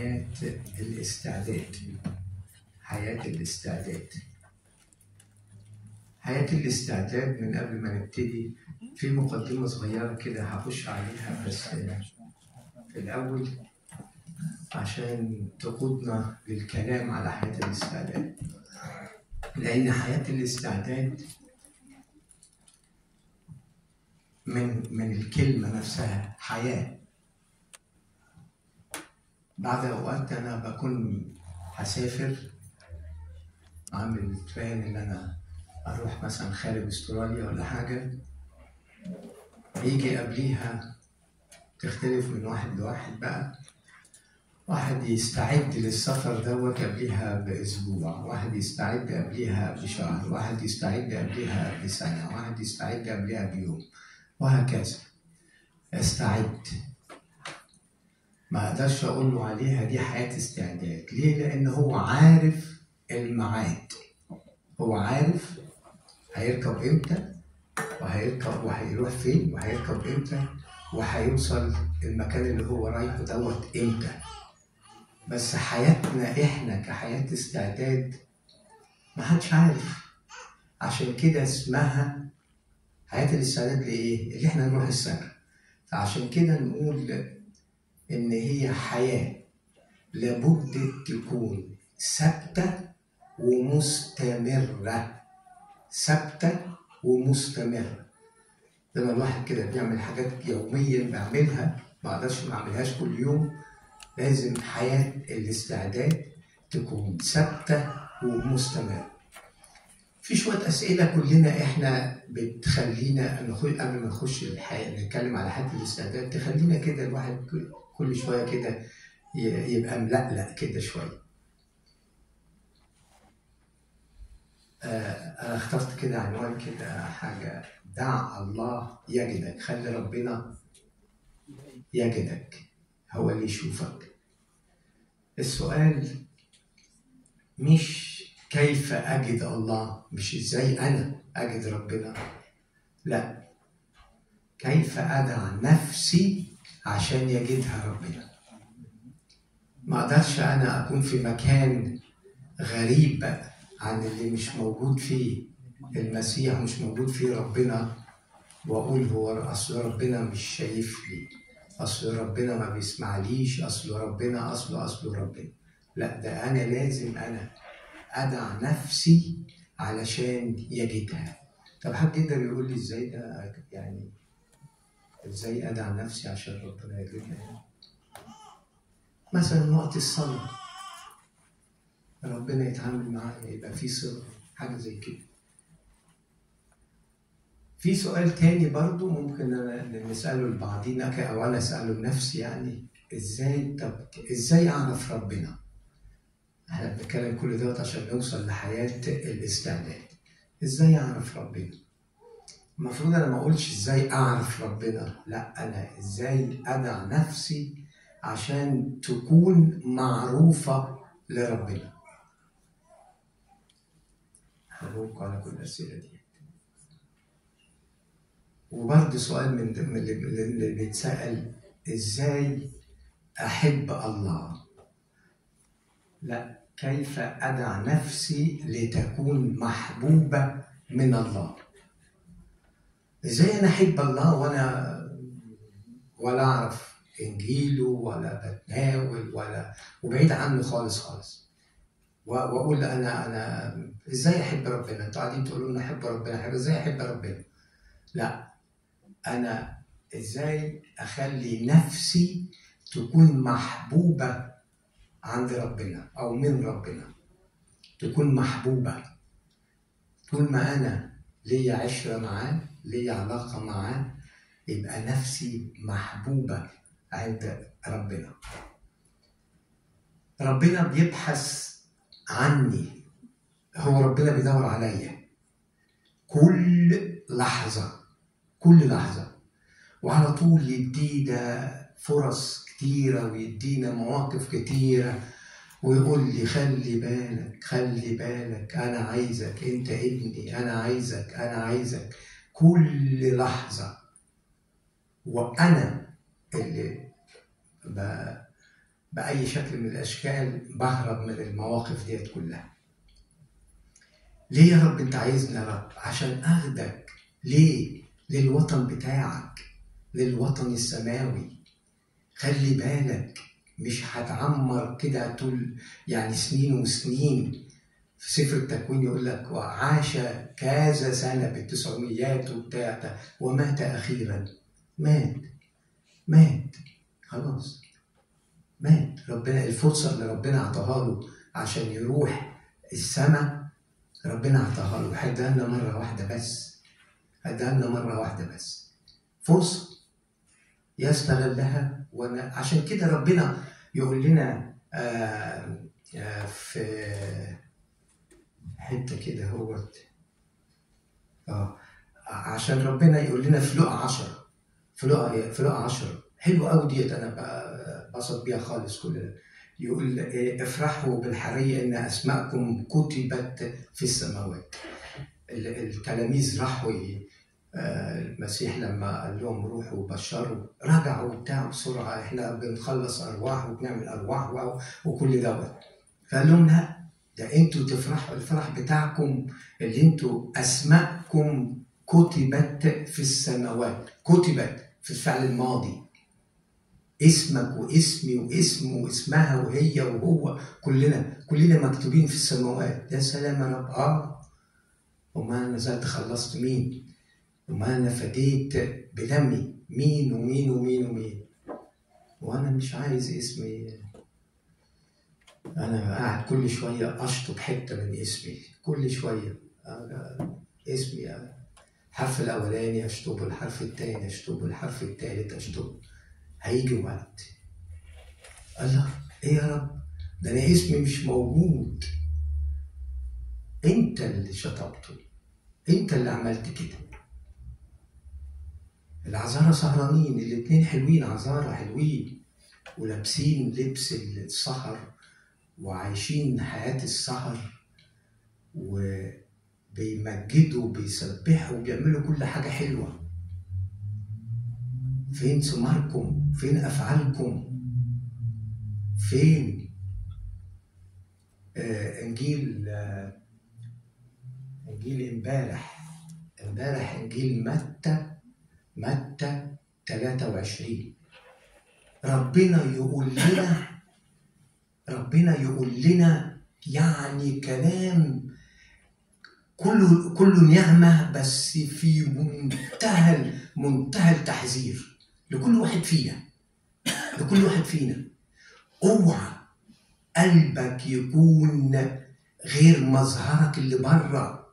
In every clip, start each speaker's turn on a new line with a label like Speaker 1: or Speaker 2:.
Speaker 1: حياة الاستعداد حياة الاستعداد حياة الاستعداد من قبل ما نبتدي في مقدمة صغيرة كده هخش عليها بس في الأول عشان تقودنا للكلام على حياة الاستعداد لأن حياة الاستعداد من من الكلمة نفسها حياة بعد أوقات أنا بكون هسافر عامل بلان إن أنا أروح مثلا خارج أستراليا ولا حاجة يجي قبليها تختلف من واحد لواحد بقى واحد يستعد للسفر دوت قبليها بأسبوع واحد يستعد قبليها بشهر واحد يستعد قبليها بسنة واحد يستعد قبليها بيوم وهكذا استعد ما اقدرش اقول له عليها دي حياه استعداد ليه لان هو عارف الميعاد هو عارف هيركب امتى وهيركب وهيروح فين وهيركب امتى وهيوصل المكان اللي هو رايحه دوت امتى بس حياتنا احنا كحياه استعداد ما حدش عارف عشان كده اسمها حياه الاستعداد لايه اللي احنا نروح السنه فعشان كده نقول ان هي حياه لابد تكون ثابته ومستمره ثابته ومستمره لما الواحد كده بيعمل حاجات يوميا بعملها ما اقدرش ما اعملهاش كل يوم لازم حياه الاستعداد تكون ثابته ومستمره في شوية أسئلة كلنا إحنا بتخلينا نخش قبل ما نخش الحياة نتكلم على حياة الاستعداد تخلينا كده الواحد كل شوية كده يبقى ملقلق كده شوية. أنا اخترت كده عنوان كده حاجة دع الله يجدك خلي ربنا يجدك هو اللي يشوفك. السؤال مش كيف أجد الله مش إزاي أنا أجد ربنا لا كيف أدع نفسي عشان يجدها ربنا ما أقدرش أنا أكون في مكان غريب بقى عن اللي مش موجود فيه المسيح مش موجود فيه ربنا وأقول هو أصل ربنا مش شايفني أصل ربنا ما بيسمعليش أصل ربنا أصل أصل ربنا لا ده أنا لازم أنا أدع نفسي علشان يجدها طب حد يقدر يقول لي ازاي ده يعني ازاي ادع نفسي عشان ربنا يجدها مثلا وقت الصلاة ربنا يتعامل معايا يبقى في صلة حاجة زي كده في سؤال تاني برضو ممكن أنا نسأله لبعضينا أو أنا أسأله لنفسي يعني إزاي طب إزاي أعرف ربنا؟ احنا بنتكلم كل دوت عشان نوصل لحياة الاستعداد ازاي اعرف ربنا المفروض انا ما اقولش ازاي اعرف ربنا لا انا ازاي ادع نفسي عشان تكون معروفة لربنا هجاوبكم على كل الأسئلة دي وبرضه سؤال من من اللي بيتسأل ازاي احب الله لا كيف أدع نفسي لتكون محبوبة من الله إزاي أنا أحب الله وأنا ولا أعرف إنجيله ولا بتناول ولا وبعيد عنه خالص خالص وأقول أنا أنا إزاي أحب ربنا؟ أنتوا قاعدين تقولوا لنا أحب ربنا أحب إزاي أحب ربنا؟ لا أنا إزاي أخلي نفسي تكون محبوبة عند ربنا او من ربنا تكون محبوبه طول ما انا ليا عشره معاه ليا علاقه معاه يبقى نفسي محبوبه عند ربنا ربنا بيبحث عني هو ربنا بيدور عليا كل لحظه كل لحظه وعلى طول يدينا فرص كتيرة ويدينا مواقف كتيرة ويقول لي خلي بالك خلي بالك أنا عايزك أنت ابني أنا عايزك أنا عايزك كل لحظة وأنا اللي ب... باي شكل من الاشكال بهرب من المواقف ديت كلها ليه يا رب انت عايزني يا رب عشان اخدك ليه للوطن بتاعك للوطن السماوي خلي بالك مش هتعمر كده طول يعني سنين وسنين في سفر التكوين يقول لك وعاش كذا سنه بالتسعميات وبتاع ومات اخيرا مات مات خلاص مات ربنا الفرصه اللي ربنا اعطاها له عشان يروح السماء ربنا اعطاها له هيديها لنا مره واحده بس هيديها لنا مره واحده بس فرصه يستغلها وانا عشان كده ربنا يقول لنا آه آه في حته كده هوت اه عشان ربنا يقول لنا في لقا 10 في لقا في لقا 10 حلو قوي ديت انا ببسط بيها خالص كل ده يقول إيه افرحوا بالحرية ان اسماءكم كتبت في السماوات التلاميذ راحوا المسيح لما قال لهم روحوا وبشروا رجعوا بتاع بسرعه احنا بنخلص ارواح وبنعمل ارواح وكل دوت فقال لهم لا ده انتوا تفرحوا الفرح بتاعكم اللي انتوا اسماءكم كتبت في السماوات كتبت في الفعل الماضي اسمك واسمي واسمه واسمها وهي وهو كلنا كلنا مكتوبين في السماوات يا سلام يا رب اه وما انا نزلت خلصت مين وما انا فديت بدمي مين ومين ومين ومين وانا مش عايز اسمي انا قاعد كل شويه اشطب حته من اسمي كل شويه اسمي الحرف الاولاني اشطبه الحرف الثاني اشطبه الحرف الثالث اشطبه هيجي وقت الله ايه يا رب ده انا اسمي مش موجود انت اللي شطبته انت اللي عملت كده العذارى سهرانين الاتنين حلوين عذارى حلوين ولابسين لبس السهر وعايشين حياة السهر وبيمجدوا وبيسبحوا وبيعملوا كل حاجة حلوة فين ثماركم فين أفعالكم فين آه إنجيل آه إنجيل إمبارح إمبارح إنجيل متى متى 23 ربنا يقول لنا ربنا يقول لنا يعني كلام كله كله نعمه بس في منتهى منتهى التحذير لكل واحد فينا لكل واحد فينا اوعى قلبك يكون غير مظهرك اللي بره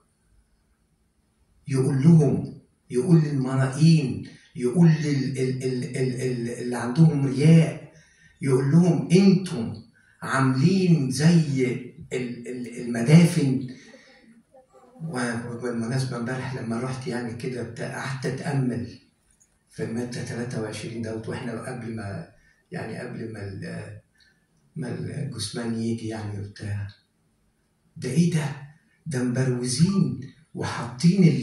Speaker 1: يقول لهم يقول للمرائين يقول اللي عندهم رياء يقول لهم انتم عاملين زي المدافن وبالمناسبه امبارح لما رحت يعني كده قعدت اتامل في متى 23 دوت واحنا قبل ما يعني قبل ما ما الجثمان يجي يعني وبتاع ده ايه ده؟ ده مبروزين وحاطين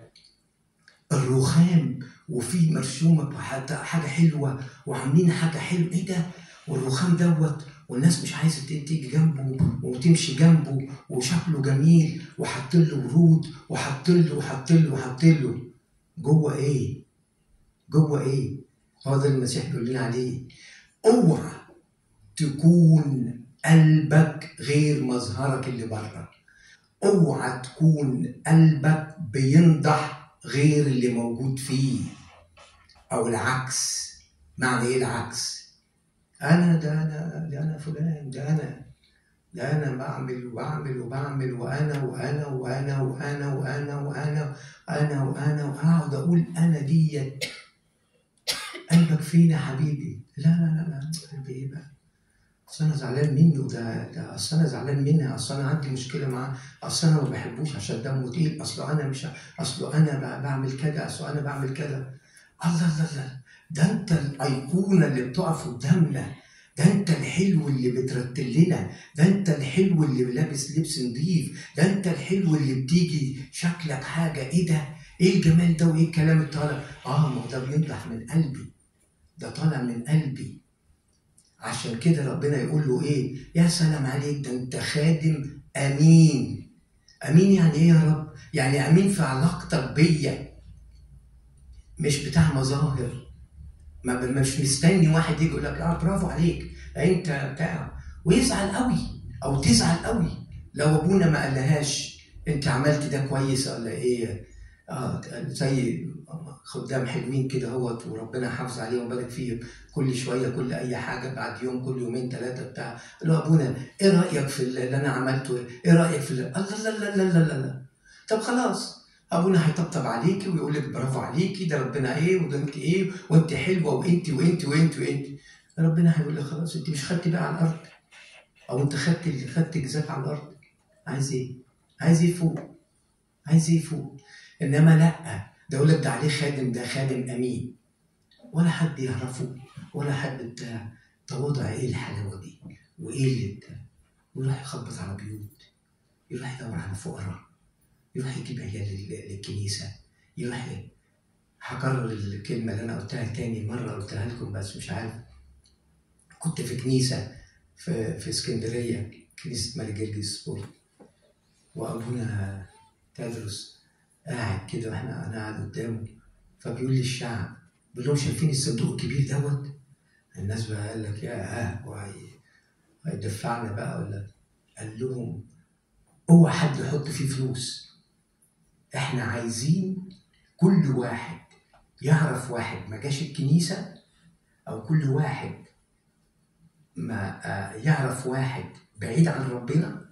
Speaker 1: الرخام وفي مرسومه حاجه حلوه وعاملين حاجه حلوه ايه ده؟ والرخام دوت والناس مش عايزه تيجي جنبه وتمشي جنبه وشكله جميل وحاطين له ورود وحاطين له وحاطين له وحاطين له جوه ايه؟ جوه ايه؟ هو ده المسيح بيقول لنا عليه اوعى تكون قلبك غير مظهرك اللي بره اوعى تكون قلبك بينضح غير اللي موجود فيه او العكس معنى ايه العكس انا ده انا ده انا فلان ده انا ده انا بعمل وبعمل وبعمل وانا وانا وانا وانا وانا وانا انا وانا واقعد اقول انا ديت قلبك فين يا حبيبي لا لا لا لا قلبي ايه بقى اصل انا زعلان منه ده ده اصل انا زعلان منها اصل انا عندي مشكله معاه اصل انا ما بحبوش عشان دمه تقيل اصل انا مش اصل انا بعمل كذا اصل انا بعمل كذا الله الله الله ده انت الايقونه اللي بتقف قدامنا ده انت الحلو اللي بترتل لنا ده انت الحلو اللي لابس لبس نظيف ده انت الحلو اللي بتيجي شكلك حاجه ايه ده ايه الجمال ده وايه الكلام الطالع اه ما هو ده بينضح من قلبي ده طالع من قلبي عشان عشان كده ربنا يقول له ايه يا سلام عليك ده انت خادم امين امين يعني ايه يا رب يعني امين في علاقتك بيا مش بتاع مظاهر ما مش مستني واحد يجي يقول لك اه برافو عليك انت بتاع ويزعل قوي او تزعل قوي لو ابونا ما قالهاش انت عملت ده كويس ولا ايه اه زي خدام حلوين كده اهوت وربنا حافظ عليهم وبارك فيهم كل شويه كل اي حاجه بعد يوم كل يومين ثلاثه بتاع قال له ابونا ايه رايك في اللي انا عملته ايه رايك في اللي... الله لا لا لا لا لا لا طب خلاص ابونا هيطبطب عليكي ويقول لك برافو عليكي ده ربنا ايه وده انت ايه وانت حلوه وانت وانت وانت وانت ربنا هيقول لك خلاص انت مش خدتي بقى على الارض او انت خدت خدت جزاك على الارض عايز ايه؟ عايز ايه فوق؟ عايز ايه فوق؟ انما لا ده يقول لك ده عليه خادم ده خادم امين ولا حد يعرفه ولا حد بتاع تواضع ايه الحلاوه دي؟ وايه اللي بتاع؟ ويروح يخبط على بيوت يروح يدور على فقراء يروح يجيب عيال للكنيسه يروح هكرر الكلمه اللي انا قلتها تاني مره قلتها لكم بس مش عارف كنت في كنيسه في في اسكندريه كنيسه ملك جرجس سبورت وابونا تدرس قاعد كده واحنا انا قاعد قدامه فبيقول للشعب بيقول لهم شايفين الصندوق الكبير دوت الناس بقى قال لك يا اه وهي هيدفعنا بقى ولا قال لهم اوعى حد يحط فيه فلوس احنا عايزين كل واحد يعرف واحد ما جاش الكنيسه او كل واحد ما يعرف واحد بعيد عن ربنا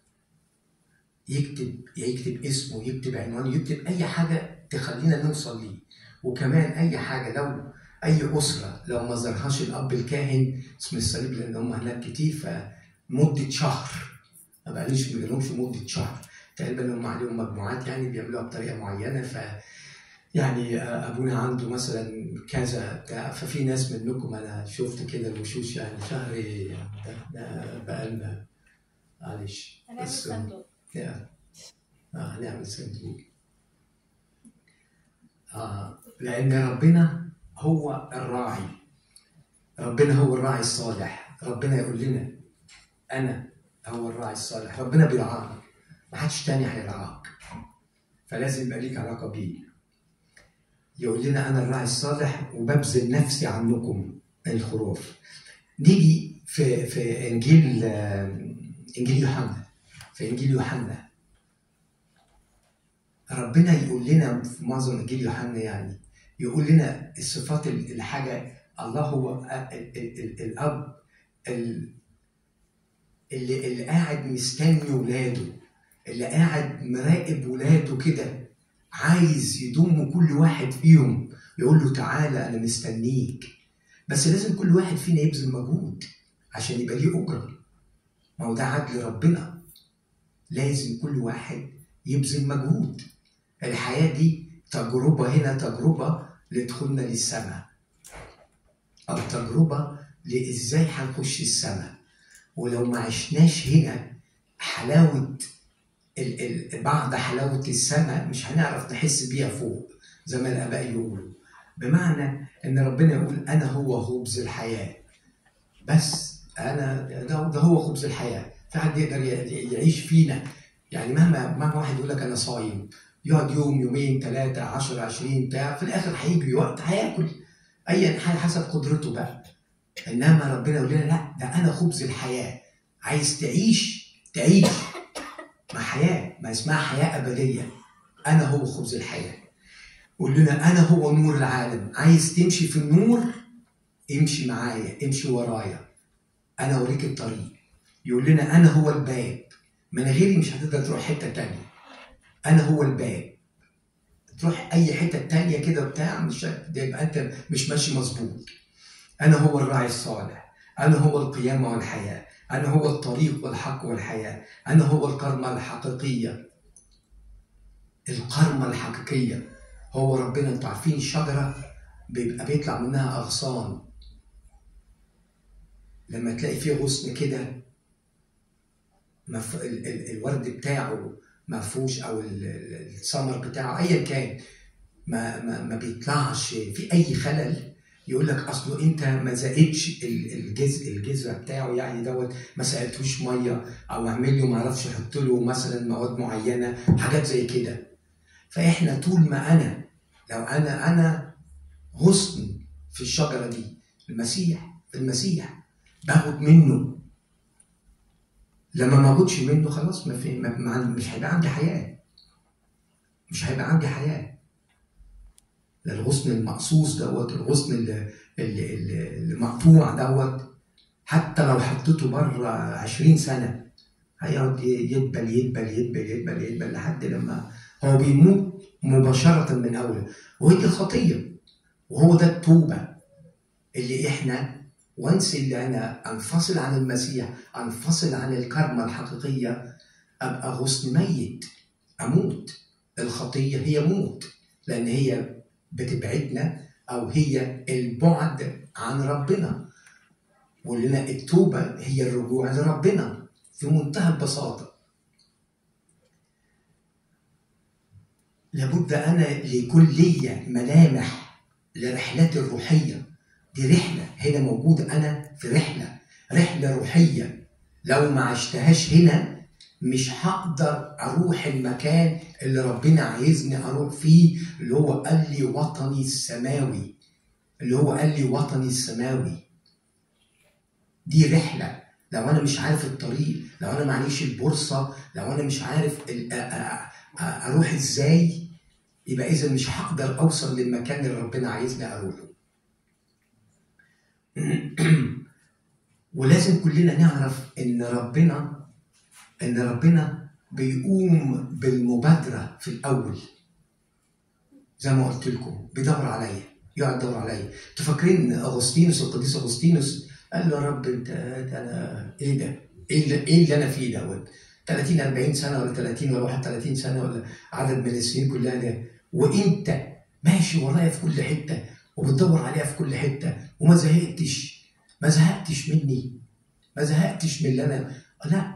Speaker 1: يكتب يكتب اسمه يكتب عنوانه يكتب اي حاجه تخلينا نوصل ليه وكمان اي حاجه لو اي اسره لو ما زارهاش الاب الكاهن اسم الصليب لان هم هناك كتير فمده شهر ما بقاليش ما لهمش مده شهر تقريبا هم عليهم مجموعات يعني بيعملوها بطريقه معينه ف يعني ابونا عنده مثلا كذا بتاع ففي ناس منكم انا شفت كده الوشوش يعني شهر ده بقى لنا معلش
Speaker 2: هنعمل صندوق
Speaker 1: يا اه هنعمل صندوق آه لأن ربنا هو الراعي ربنا هو الراعي الصالح ربنا يقول لنا أنا هو الراعي الصالح ربنا بيرعانا ما حدش تاني هيرعاك فلازم يبقى ليك علاقة بيه يقول لنا أنا الراعي الصالح وببذل نفسي عنكم الخروف نيجي في في إنجيل إنجيل يوحنا في انجيل يوحنا ربنا يقول لنا في معظم انجيل يوحنا يعني يقول لنا الصفات الحاجه الله هو الاب اللي اللي قاعد مستني ولاده اللي قاعد مراقب ولاده كده عايز يضم كل واحد فيهم يقول له تعالى انا مستنيك بس لازم كل واحد فينا يبذل مجهود عشان يبقى ليه اجره ما هو ده عدل ربنا لازم كل واحد يبذل مجهود الحياة دي تجربة هنا تجربة لدخولنا للسماء أو تجربة لإزاي هنخش السماء ولو ما عشناش هنا حلاوة ال ال بعد حلاوة السماء مش هنعرف نحس بيها فوق زي ما الآباء يقولوا بمعنى إن ربنا يقول أنا هو خبز الحياة بس أنا ده, ده هو خبز الحياة في حد يقدر يعيش فينا يعني مهما مهما واحد يقول لك انا صايم يقعد يوم يومين ثلاثة 10 20 بتاع في الاخر هيجي وقت هياكل ايا حال حسب قدرته بقى انما ربنا يقول لنا لا ده انا خبز الحياة عايز تعيش تعيش مع حياة ما اسمها حياة أبدية أنا هو خبز الحياة قول لنا أنا هو نور العالم عايز تمشي في النور امشي معايا امشي ورايا أنا أوريك الطريق يقول لنا انا هو الباب من غيري مش هتقدر تروح حته تانية انا هو الباب تروح اي حته تانية كده بتاع مش يبقى انت مش ماشي مظبوط انا هو الراعي الصالح انا هو القيامه والحياه انا هو الطريق والحق والحياه انا هو الكرمه الحقيقيه الكرمه الحقيقيه هو ربنا انتوا عارفين الشجره بيبقى بيطلع منها اغصان لما تلاقي فيه غصن كده مف... ال... ال... الورد بتاعه مفروش او الثمر بتاعه ايا كان ما, ما ما بيطلعش في اي خلل يقول لك اصله انت ما زقتش الجزء الجذر بتاعه يعني دوت ما سقيتوش ميه او اعمل له ما اعرفش احط له مثلا مواد معينه حاجات زي كده فاحنا طول ما انا لو انا انا غصن في الشجره دي المسيح المسيح باخد منه لما ما اخدش منه خلاص ما في ما مش هيبقى عندي حياه مش هيبقى عندي حياه الغصن المقصوص دوت الغصن اللي, اللي, اللي مقطوع دوت حتى لو حطيته بره 20 سنه هيقعد يدبل يدبل يدبل يدبل يدبل لحد لما هو بيموت مباشره من اوله وهي دي الخطيه وهو ده التوبه اللي احنا وانس اللي انا انفصل عن المسيح انفصل عن الكرمة الحقيقية ابقى غصن ميت اموت الخطية هي موت لان هي بتبعدنا او هي البعد عن ربنا ولنا التوبة هي الرجوع لربنا في منتهى البساطة لابد أنا ليكون لي ملامح لرحلتي الروحية دي رحلة هنا موجود أنا في رحلة رحلة روحية لو ما عشتهاش هنا مش هقدر أروح المكان اللي ربنا عايزني أروح فيه اللي هو قال لي وطني السماوي اللي هو قال لي وطني السماوي دي رحلة لو أنا مش عارف الطريق لو أنا معليش البورصة لو أنا مش عارف أروح إزاي يبقى إذا مش هقدر أوصل للمكان اللي ربنا عايزني أروحه ولازم كلنا نعرف ان ربنا ان ربنا بيقوم بالمبادره في الاول زي ما قلت لكم بيدور عليا يقعد يدور عليا انتوا فاكرين اغسطينوس القديس اغسطينوس قال له يا رب انت انا ايه ده؟ ايه اللي, إيه اللي انا فيه دوت؟ 30 40 سنه ولا 30 ولا 31 سنه ولا عدد من السنين كلها ده وانت ماشي ورايا في كل حته وبتدور عليها في كل حته وما زهقتش ما زهقتش مني ما زهقتش من اللي انا لا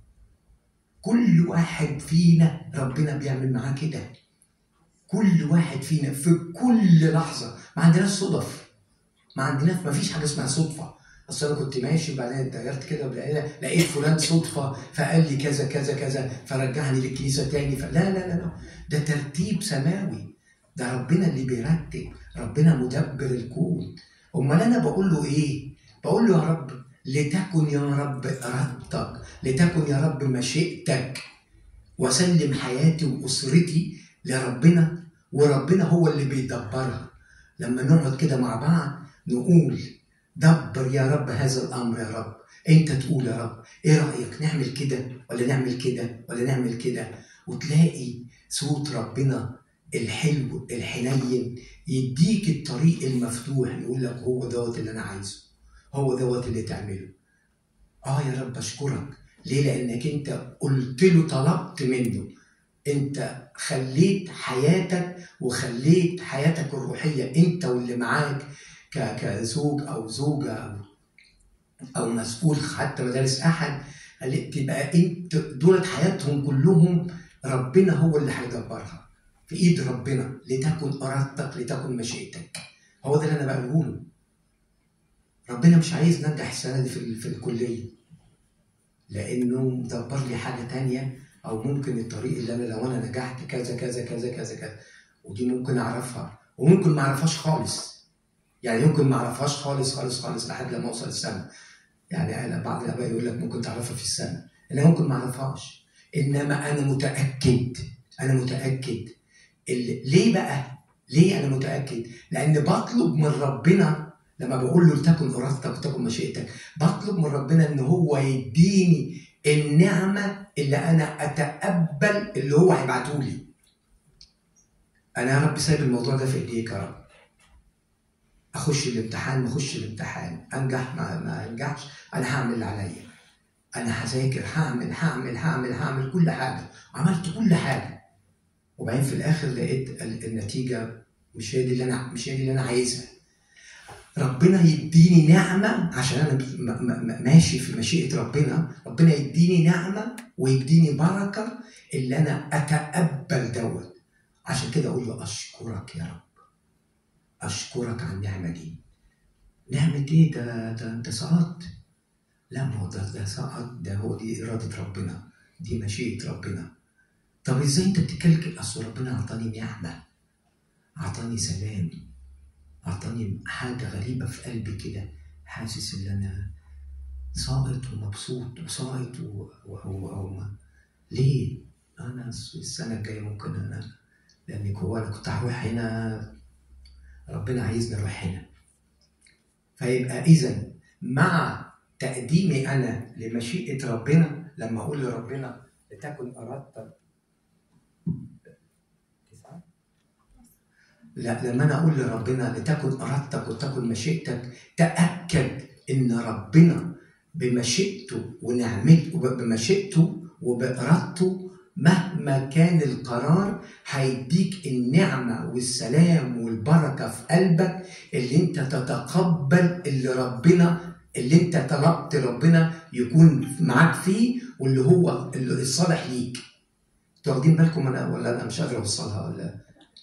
Speaker 1: كل واحد فينا ربنا بيعمل معاه كده كل واحد فينا في كل لحظه ما عندناش صدف ما عندناش ما فيش حاجه اسمها صدفه اصل انا كنت ماشي وبعدين اتغيرت كده لقيت فلان صدفه فقال لي كذا كذا كذا فرجعني للكنيسه تاني فلا لا لا لا ده ترتيب سماوي ده ربنا اللي بيرتب ربنا مدبر الكون امال انا بقول له ايه بقول له يا رب لتكن يا رب ارادتك لتكن يا رب مشيئتك واسلم حياتي واسرتي لربنا وربنا هو اللي بيدبرها لما نقعد كده مع بعض نقول دبر يا رب هذا الامر يا رب انت تقول يا رب ايه رايك نعمل كده ولا نعمل كده ولا نعمل كده وتلاقي صوت ربنا الحلو الحنين يديك الطريق المفتوح يقول لك هو دوت اللي انا عايزه هو دوت اللي تعمله اه يا رب اشكرك ليه لانك انت قلت له طلبت منه انت خليت حياتك وخليت حياتك الروحيه انت واللي معاك كزوج او زوجه او او مسؤول حتى مدارس احد تبقى انت دولت حياتهم كلهم ربنا هو اللي هيدبرها في ايد ربنا لتكن ارادتك لتكن مشيئتك هو ده اللي انا بقوله ربنا مش عايز ننجح السنه دي في, في الكليه لانه مدبر لي حاجه تانية او ممكن الطريق اللي انا لو انا نجحت كذا كذا كذا كذا كذا ودي ممكن اعرفها وممكن ما اعرفهاش خالص يعني ممكن ما اعرفهاش خالص خالص خالص لحد لما اوصل السنه يعني انا بعض الاباء يقول لك ممكن تعرفها في السنه انا ممكن ما اعرفهاش انما انا متاكد انا متاكد ليه بقى؟ ليه انا متاكد؟ لان بطلب من ربنا لما بقول له لتكن ارادتك وتكن مشيئتك بطلب من ربنا ان هو يديني النعمه اللي انا اتقبل اللي هو هيبعته لي. انا يا رب سايب الموضوع ده في ايديك يا رب. اخش الامتحان ما اخش الامتحان انجح ما, ما انجحش انا هعمل اللي عليا. انا هذاكر هعمل هعمل هعمل هعمل كل حاجه عملت كل حاجه وبعدين في الاخر لقيت النتيجه مش هي دي اللي انا مش هي دي اللي انا عايزها ربنا يديني نعمه عشان انا ماشي في مشيئه ربنا ربنا يديني نعمه ويديني بركه اللي انا اتقبل دوت عشان كده اقول له اشكرك يا رب اشكرك على النعمه دي نعمة ايه ده ده انت سقطت لا ما هو ده ده سقط ده هو دي إرادة ربنا دي مشيئة ربنا طب ازاي انت بتتكلم اصل ربنا اعطاني نعمة اعطاني سلام اعطاني حاجة غريبة في قلبي كده حاسس ان انا ساقط ومبسوط وساقط و... و... و... و... ليه؟ انا السنة الجاية ممكن انا لان هو انا كنت هروح هنا ربنا عايزني اروح هنا فيبقى اذا مع تقديمي انا لمشيئه ربنا لما اقول لربنا لتكن ارادتك لا لما انا اقول لربنا لتكن ارادتك وتكن مشيئتك تاكد ان ربنا بمشيئته ونعمته بمشيئته وبارادته مهما كان القرار هيديك النعمه والسلام والبركه في قلبك اللي انت تتقبل اللي ربنا اللي انت طلبت ربنا يكون معاك فيه واللي هو اللي الصالح ليك انتوا واخدين بالكم انا ولا انا مش قادر اوصلها ولا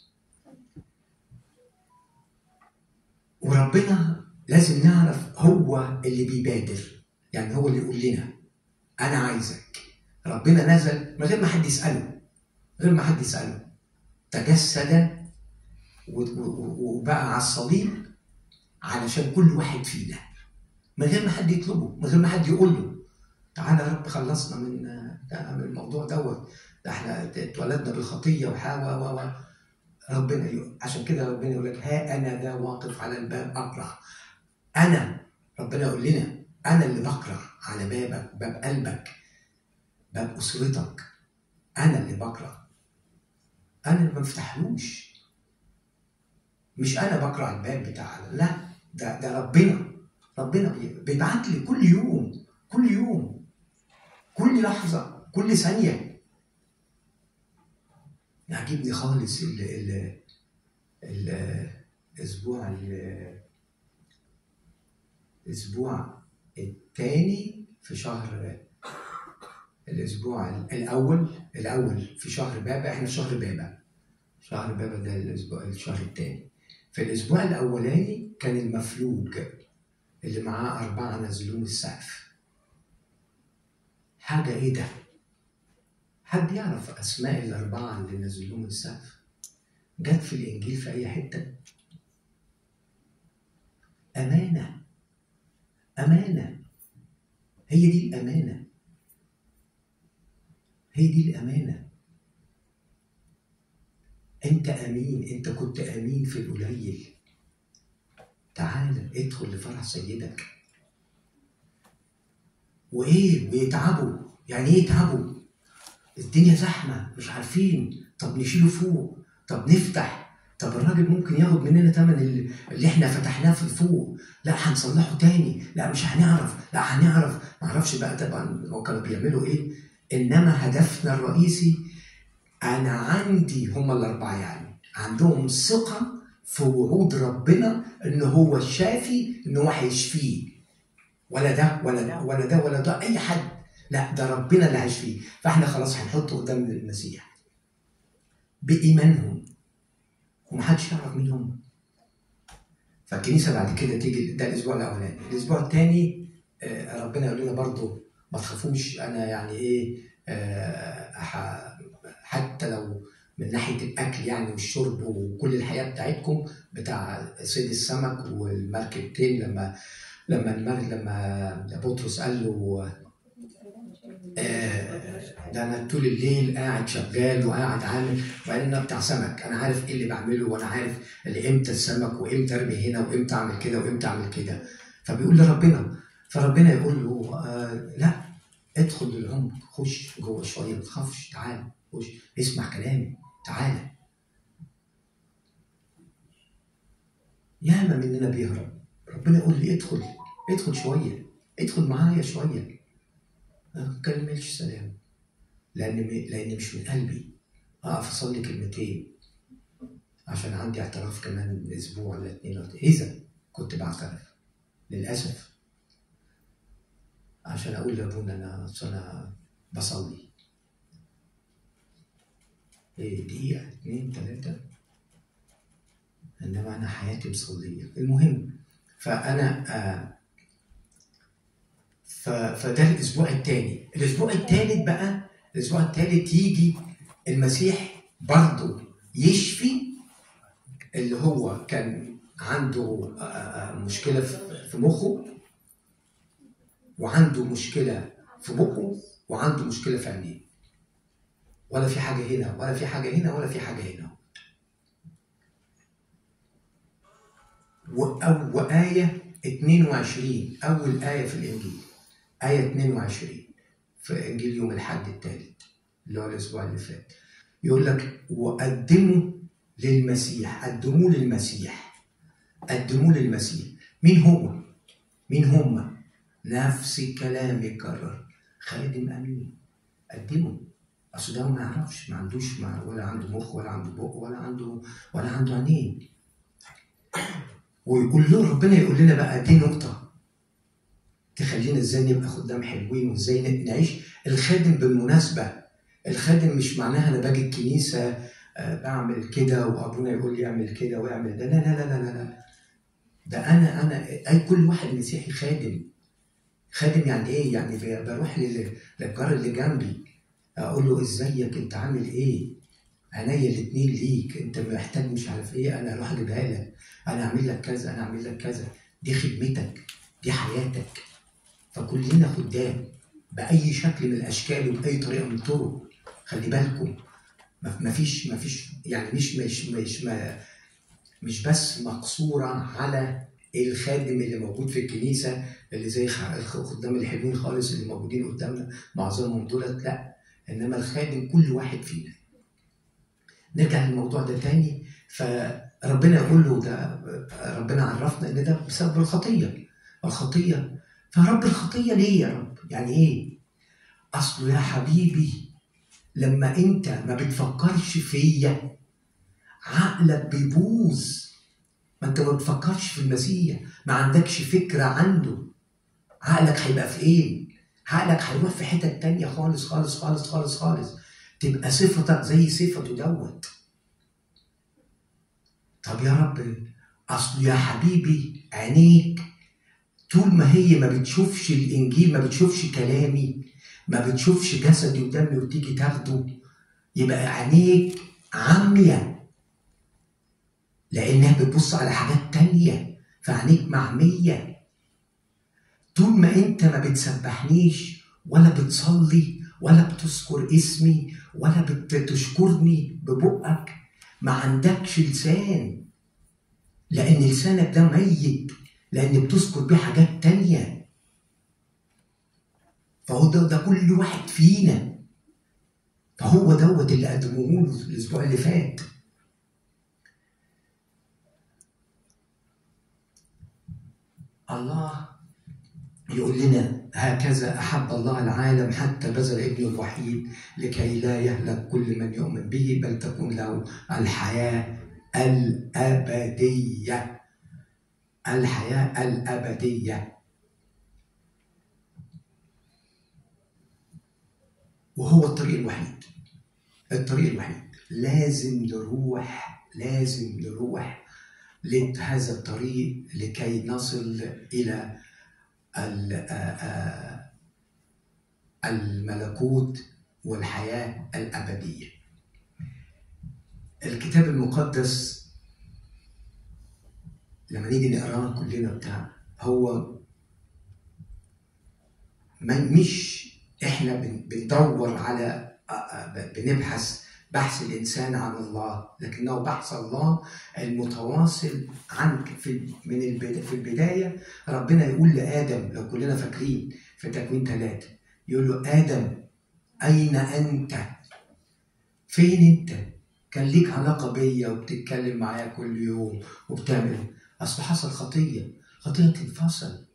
Speaker 1: وربنا لازم نعرف هو اللي بيبادر يعني هو اللي يقول لنا انا عايزك ربنا نزل من غير ما حد يساله من غير ما حد يساله تجسد وبقى على الصليب علشان كل واحد فينا من غير ما حد يطلبه من غير ما حد يقول له تعالى يا رب خلصنا من من الموضوع دوت ده احنا اتولدنا بالخطيه وحاوى و ربنا يقول عشان كده ربنا يقول لك ها انا ذا واقف على الباب اقرع انا ربنا يقول لنا انا اللي بقرع على بابك باب قلبك باب اسرتك انا اللي بقرا انا اللي ما بفتحلوش مش انا بقرا الباب بتاع لا ده ده ربنا ربنا بيبعت لي كل يوم كل يوم كل لحظه كل ثانيه يعجبني خالص ال ال ال الاسبوع الاسبوع الثاني في شهر الاسبوع الاول الاول في شهر بابا احنا في شهر بابا شهر بابا ده الاسبوع الشهر الثاني في الاسبوع الاولاني كان المفلوج اللي معاه اربعه نزلوه من السقف حاجه ايه ده حد يعرف اسماء الاربعه اللي نزلوه من السقف جت في الانجيل في اي حته امانه امانه هي دي الامانه هي دي الأمانة أنت أمين أنت كنت أمين في القليل تعال ادخل لفرح سيدك وإيه ويتعبوا يعني إيه يتعبوا الدنيا زحمة مش عارفين طب نشيله فوق طب نفتح طب الراجل ممكن ياخد مننا تمن اللي احنا فتحناه في الفوق لا هنصلحه تاني لا مش هنعرف لا هنعرف معرفش بقى طبعا هو كانوا بيعملوا ايه انما هدفنا الرئيسي انا عندي هم الاربعه يعني عندهم ثقه في وعود ربنا ان هو الشافي ان هو هيشفيه ولا ده ولا ده ولا ده ولا ده اي حد لا ده ربنا اللي هيشفيه فاحنا خلاص هنحطه قدام المسيح بايمانهم ومحدش يعرف مين هم فالكنيسه بعد كده تيجي ده الاسبوع الاولاني الاسبوع الثاني ربنا يقول لنا برضه ما تخافوش انا يعني ايه آه حتى لو من ناحيه الاكل يعني والشرب وكل الحياه بتاعتكم بتاع صيد السمك والمركبتين لما لما المركب لما بطرس قال له آه ده انا طول الليل قاعد شغال وقاعد عامل وبعدين انا بتاع سمك انا عارف ايه اللي بعمله وانا عارف اللي امتى السمك وامتى ارمي هنا وامتى اعمل كده وامتى اعمل كده فبيقول لربنا فربنا يقول له آه لا ادخل للعمق خش جوه شويه ما تخافش تعال خش اسمع كلامي تعالى ياما مننا بيهرب ربنا يقول لي ادخل ادخل شويه ادخل معايا شويه ما تكلمش سلام لان لان مش من قلبي اقف اصلي كلمتين عشان عندي اعتراف كمان اسبوع ولا اتنين ولا اذا كنت بعترف للاسف عشان اقول لابونا انا انا بصلي ايه دقيقة اتنين تلاتة انما انا حياتي مصلية المهم فانا آه ف... فده الاسبوع الثاني الاسبوع الثالث بقى الاسبوع الثالث يجي المسيح برضه يشفي اللي هو كان عنده آه، آه، مشكله في في مخه وعنده مشكله في بقه وعنده مشكله في عينيه ولا في حاجه هنا ولا في حاجه هنا ولا في حاجه هنا وأو وآية 22 أول آية في الإنجيل آية 22 في إنجيل يوم الحد الثالث اللي هو الأسبوع اللي فات يقول لك وقدموا للمسيح قدموه للمسيح قدموه للمسيح مين هو؟ مين هم؟ نفس الكلام يكرر خادم أمين قدمه أصل ده ما يعرفش ما عندوش ما ولا عنده مخ ولا عنده بق ولا عنده ولا عنده عينين ويقول له ربنا يقول لنا بقى دي نقطة تخلينا ازاي نبقى خدام حلوين وازاي نعيش الخادم بالمناسبة الخادم مش معناها انا باجي الكنيسة آه، بعمل كده وابونا يقول لي اعمل كده واعمل ده لا لا لا لا لا, لا. ده انا انا اي كل واحد مسيحي خادم خادم يعني ايه يعني بروح لل- للجار اللي جنبي اقول له ازيك انت عامل ايه عينيا الاتنين ليك انت محتاج مش عارف ايه انا اروح اجيبها لك انا اعمل لك كذا انا اعمل لك كذا دي خدمتك دي حياتك فكلنا خدام باي شكل من الاشكال وباي طريقه من الطرق خلي بالكم ما ما فيش ما فيش يعني مش مش مش ما مش بس مقصوره على الخادم اللي موجود في الكنيسه اللي زي خ- الخدام الحلوين خالص اللي موجودين قدامنا معظمهم دولت لا انما الخادم كل واحد فينا نرجع للموضوع ده تاني فربنا يقول له ده ربنا عرفنا ان ده بسبب الخطيه الخطيه فرب الخطيه ليه يا رب؟ يعني ايه؟ اصله يا حبيبي لما انت ما بتفكرش فيا عقلك بيبوظ ما انت ما بتفكرش في المسيح ما عندكش فكره عنده عقلك هيبقى في ايه؟ عقلك هيروح في حتت تانية خالص خالص خالص خالص خالص تبقى صفتك زي صفته دوت طب يا رب اصل يا حبيبي عينيك طول ما هي ما بتشوفش الانجيل ما بتشوفش كلامي ما بتشوفش جسدي ودمي وتيجي تاخده يبقى عينيك عاميه لانها بتبص على حاجات تانية فعينيك معميه طول ما انت ما بتسبحنيش ولا بتصلي ولا بتذكر اسمي ولا بتشكرني ببقك ما عندكش لسان لان لسانك ده ميت لان بتذكر بيه حاجات تانية فهو ده, ده كل واحد فينا فهو دوت اللي قدموه له الاسبوع اللي فات الله يقول لنا هكذا أحب الله العالم حتى بذل ابنه الوحيد لكي لا يهلك كل من يؤمن به بل تكون له الحياة الأبدية الحياة الأبدية وهو الطريق الوحيد الطريق الوحيد لازم نروح لازم نروح لهذا الطريق لكي نصل إلى الملكوت والحياة الأبدية الكتاب المقدس لما نيجي نقراه كلنا بتاع هو مش احنا بندور على بنبحث بحث الانسان عن الله لكنه بحث الله المتواصل عن في من البداية في البدايه ربنا يقول لادم لو كلنا فاكرين في تكوين ثلاثه يقول له ادم اين انت؟ فين انت؟ كان ليك علاقه بيا وبتتكلم معايا كل يوم وبتعمل اصل حصل خطيه خطيه تنفصل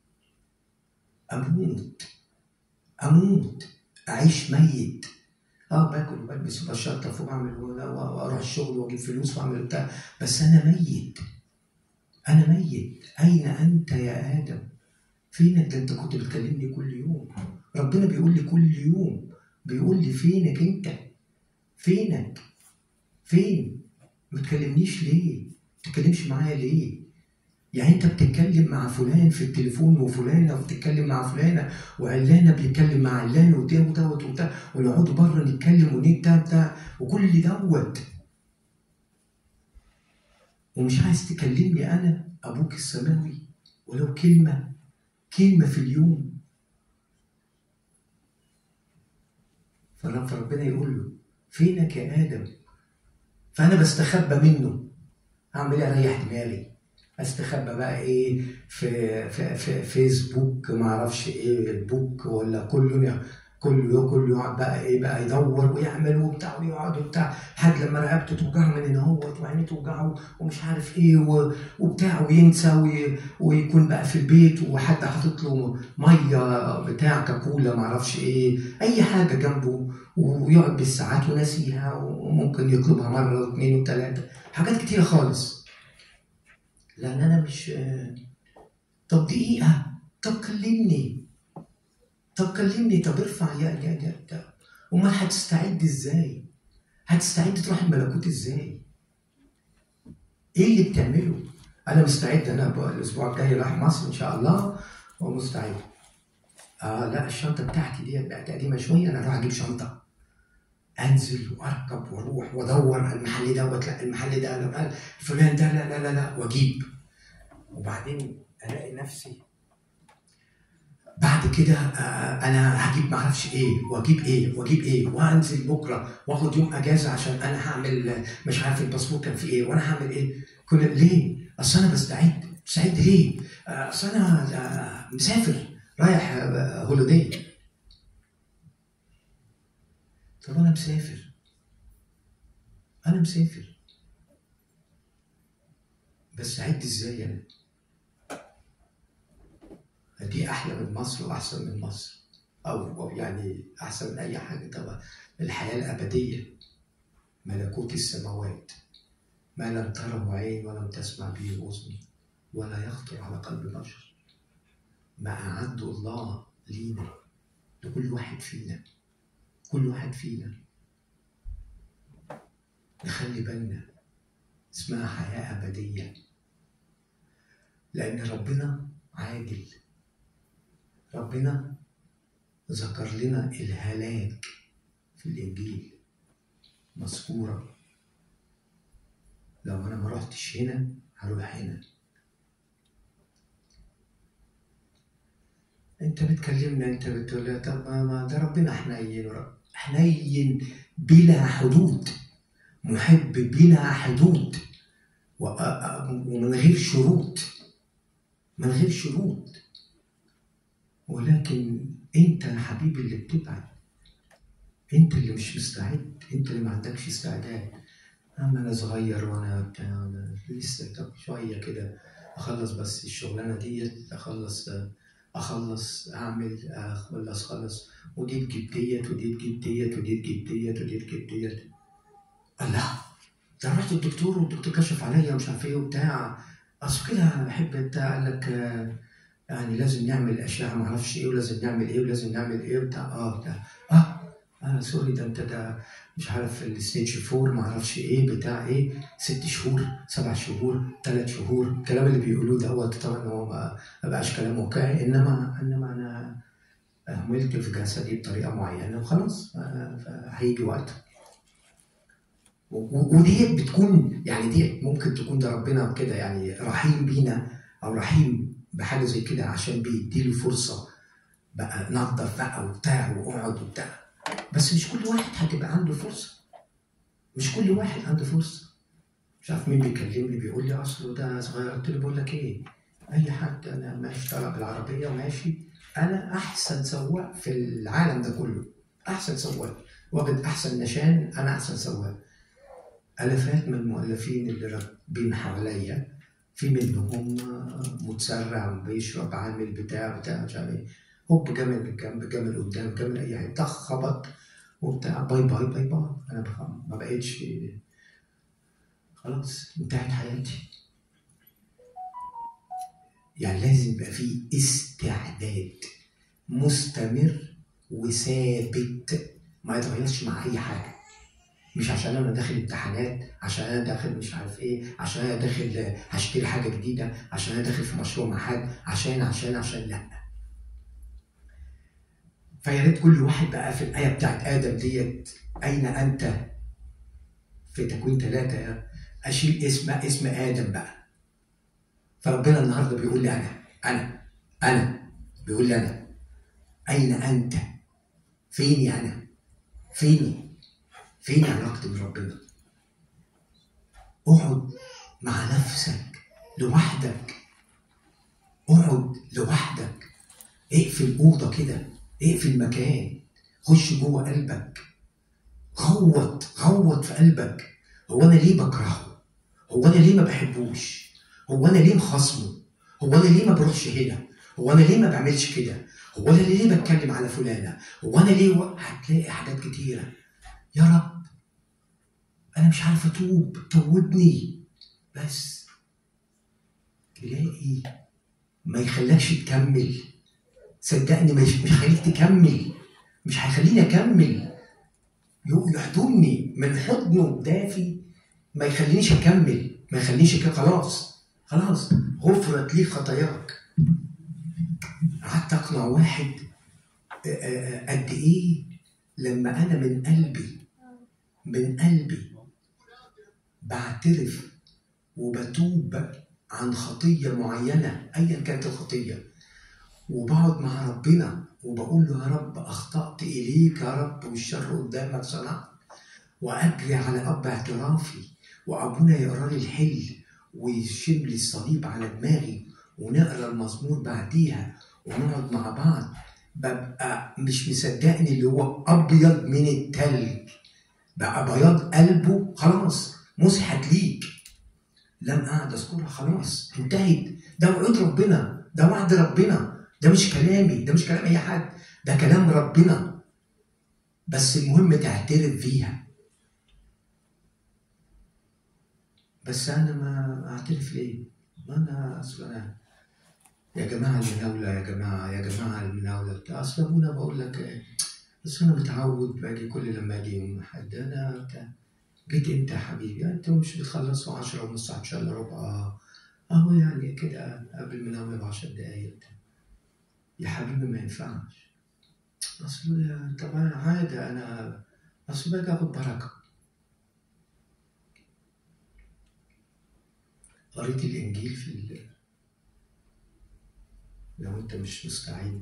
Speaker 1: اموت اموت اعيش ميت اه باكل وبلبس وبشطف وبعمل واروح الشغل واجيب فلوس واعمل بتاع بس انا ميت انا ميت اين انت يا ادم فينك ده انت كنت بتكلمني كل يوم ربنا بيقول لي كل يوم بيقول لي فينك انت فينك فين ما تكلمنيش ليه ما تتكلمش معايا ليه يعني انت بتتكلم مع فلان في التليفون وفلانه بتتكلم مع فلانه وعلانه بيتكلم مع علان وده ودوت وبتاع ونقعدوا بره نتكلم ونبتاع بتاع وكل دوت ومش عايز تكلمني انا ابوك السماوي ولو كلمه كلمه في اليوم فربنا يقول له فينك يا ادم فانا بستخبى منه اعمل ايه اريح دماغي استخبى بقى ايه في في, في فيسبوك ما اعرفش ايه بوك ولا كله كله كله يقعد بقى ايه بقى يدور ويعمل وبتاع ويقعد وبتاع لحد لما رقبته توجعه من هنا اهوت وعينيه توجعه ومش عارف ايه وبتاع وينسى ويكون بقى في البيت وحد حاطط له ميه بتاع كاكولا ما اعرفش ايه اي حاجه جنبه ويقعد بالساعات وناسيها وممكن يطلبها مره واثنين وثلاثه حاجات كتيره خالص لان انا مش طب دقيقه طب كلمني طب كلمني طب ارفع يا يا يا امال هتستعد ازاي؟ هتستعد تروح الملكوت ازاي؟ ايه اللي بتعمله؟ انا مستعد انا الاسبوع الجاي رايح مصر ان شاء الله ومستعد. اه لا الشنطه بتاعتي ديت بقت قديمه شويه انا اروح اجيب شنطه. انزل واركب واروح وادور المحل دوت لا المحل ده لا فلان ده لا لا لا لا واجيب. وبعدين الاقي نفسي بعد كده انا هجيب معرفش ايه واجيب ايه واجيب ايه وانزل بكره واخد يوم اجازه عشان انا هعمل مش عارف الباسبور كان فيه ايه وانا هعمل ايه كل ليه؟ اصل انا بستعد بستعد ليه؟ اصل انا مسافر رايح هوليدي طب انا مسافر انا مسافر بستعد ازاي انا؟ دي احلى من مصر واحسن من مصر او يعني احسن من اي حاجه طبعا الحياه الابديه ملكوت السماوات ما لم تره عين ولم تسمع به اذن ولا يخطر على قلب بشر ما اعده الله لينا لكل واحد فينا كل واحد فينا نخلي بالنا اسمها حياه ابديه لان ربنا عادل ربنا ذكر لنا الهلاك في الإنجيل مذكورة لو أنا ما رحتش هنا هروح هنا أنت بتكلمنا أنت بتقول طب ما ده ربنا حنين حنين بلا حدود محب بلا حدود ومن غير شروط من غير شروط ولكن انت يا حبيبي اللي بتبعد انت اللي مش مستعد انت اللي ما عندكش استعداد اما انا صغير وانا بتاع أنا لسه طب شويه كده اخلص بس الشغلانه ديت اخلص اخلص اعمل اخلص خلص ودي تجيب ديت ودي تجيب ديت ودي تجيب ديت ودي تجيب ديت الله ده رحت الدكتور والدكتور كشف عليا ومش عارف ايه وبتاع اصل كده بحب بتاع قال لك يعني لازم نعمل اشعه ما اعرفش ايه ولازم نعمل ايه ولازم نعمل ايه بتاع اه بتاع اه اه سوري ده انت ده مش عارف الستيج فور ما اعرفش ايه بتاع ايه ست شهور سبع شهور ثلاث شهور الكلام اللي بيقولوه دوت طبعا هو ما بقاش كلام واقعي انما انما انا اهملت في جسدي بطريقه معينه وخلاص هيجي وقت وديت بتكون يعني ديت ممكن تكون ده ربنا كده يعني رحيم بينا او رحيم بحاجه زي كده عشان بيديله فرصه بقى نظف بقى وبتاع واقعد وبتاع بس مش كل واحد هتبقى عنده فرصه مش كل واحد عنده فرصه مش عارف مين بيكلمني بيقول لي اصله ده صغير قلت له بقول لك ايه اي حد انا ماشي طالع بالعربيه وماشي انا احسن سواق في العالم ده كله احسن سواق واخد احسن نشان انا احسن سواق الافات من المؤلفين اللي راكبين حواليا في منهم متسرع وبيشرب عامل بتاع بتاع مش عارف ايه هوب جمل من جنب جمل قدام جمل اي حاجه طخ خبط وبتاع باي باي باي باي انا بخم. ما بقتش خلاص انتهت حياتي يعني لازم يبقى في استعداد مستمر وثابت ما يتغيرش مع اي حاجه مش عشان انا داخل امتحانات عشان انا داخل مش عارف ايه عشان انا داخل هشتري حاجه جديده عشان انا داخل في مشروع مع حد عشان عشان عشان لا فيا ريت كل واحد بقى في الايه بتاعت ادم ديت اين انت في تكوين ثلاثه اشيل اسم اسم ادم بقى فربنا النهارده بيقول لي انا انا انا بيقول لي انا اين انت فيني انا فيني فين علاقتي بربنا اقعد مع نفسك لوحدك اقعد لوحدك اقفل اوضه كده اقفل مكان خش جوه قلبك غوط غوط في قلبك هو انا ليه بكرهه هو انا ليه ما بحبوش هو انا ليه مخاصمه هو انا ليه ما بروحش هنا هو انا ليه ما بعملش كده هو انا ليه بتكلم على فلانه هو انا ليه و... هتلاقي حاجات كتيره يا رب انا مش عارف اتوب توبني بس تلاقي ما يخلكش تكمل صدقني مش مش هيخليك تكمل مش هيخليني اكمل يحضني من حضنه دافي ما يخلينيش اكمل ما يخلينيش كده خلاص خلاص غفرت لي خطاياك قعدت اقنع واحد قد ايه لما انا من قلبي من قلبي بعترف وبتوب عن خطيه معينه ايا كانت الخطيه وبقعد مع ربنا وبقول له يا رب اخطات اليك يا رب والشر قدامك صنعت واجري على اب اعترافي وابونا يقرا لي الحل ويشيل لي الصليب على دماغي ونقرا المزمور بعديها ونقعد مع بعض ببقى مش مصدقني اللي هو ابيض من التلج بقى بياض قلبه خلاص مسحت ليك لم اقعد اذكرها خلاص انتهت ده وعود ربنا ده وعد ربنا ده مش كلامي ده مش كلام اي حد ده كلام ربنا بس المهم تعترف فيها بس انا ما اعترف ليه ما انا اصل انا يا جماعه المناوله يا جماعه يا جماعه المناوله بتاع اصل ابونا بقول لك ايه بس انا متعود باجي كل لما اجي يوم حد انا بتاع جيت انت يا حبيبي انت مش بتخلصوا 10 ونص عشان الا ربع اهو يعني كده قبل المناوله ب 10 دقايق يا حبيبي ما ينفعش اصل طبعا عاده انا اصل باجي اخد بركه قريت الانجيل في ال... لو انت مش مستعد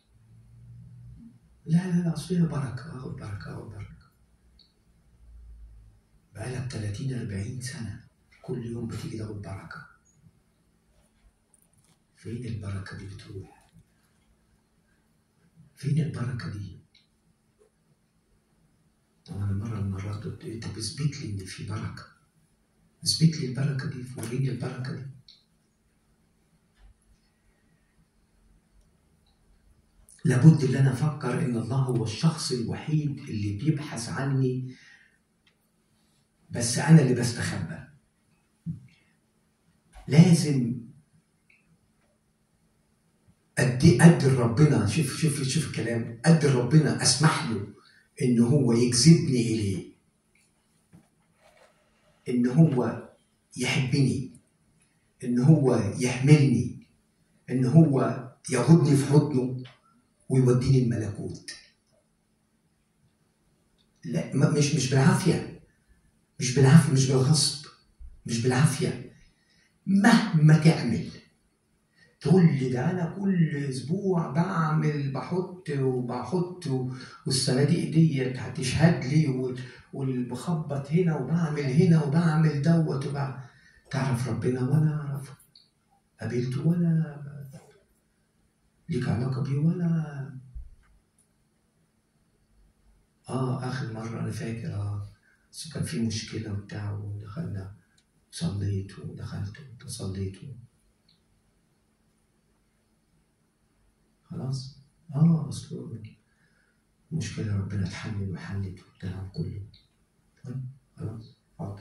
Speaker 1: لا لا لا اصل هي بركه اخد بركه اخد بركه بقالك 30 40 سنه كل يوم بتيجي تاخد بركه فين البركه دي بتروح فين البركه دي طبعا مرة من المرات قلت انت بثبت لي ان في بركه اثبت لي البركه دي وريني البركه دي لابد ان انا افكر ان الله هو الشخص الوحيد اللي بيبحث عني بس انا اللي بستخبى لازم قد قد ربنا شوف شوف شوف الكلام قد ربنا اسمح له ان هو يجذبني اليه ان هو يحبني ان هو يحملني ان هو ياخدني في حضنه ويوديني الملكوت لا مش مش بالعافيه مش بالعافيه مش بالغصب مش بالعافيه مهما تعمل تقول لي ده انا كل اسبوع بعمل بحط وبحط والصناديق ديت هتشهد لي والبخبط هنا وبعمل هنا وبعمل دوت وبعمل تعرف ربنا ولا اعرفه قابلته ولا ليك علاقة بيه ولا اه اخر مرة انا فاكر اه بس كان في مشكلة وبتاع ودخلنا صليت ودخلت وصليت خلاص اه اصل مشكلة ربنا اتحمل وحلت وبتاع كله طيب خلاص حاضر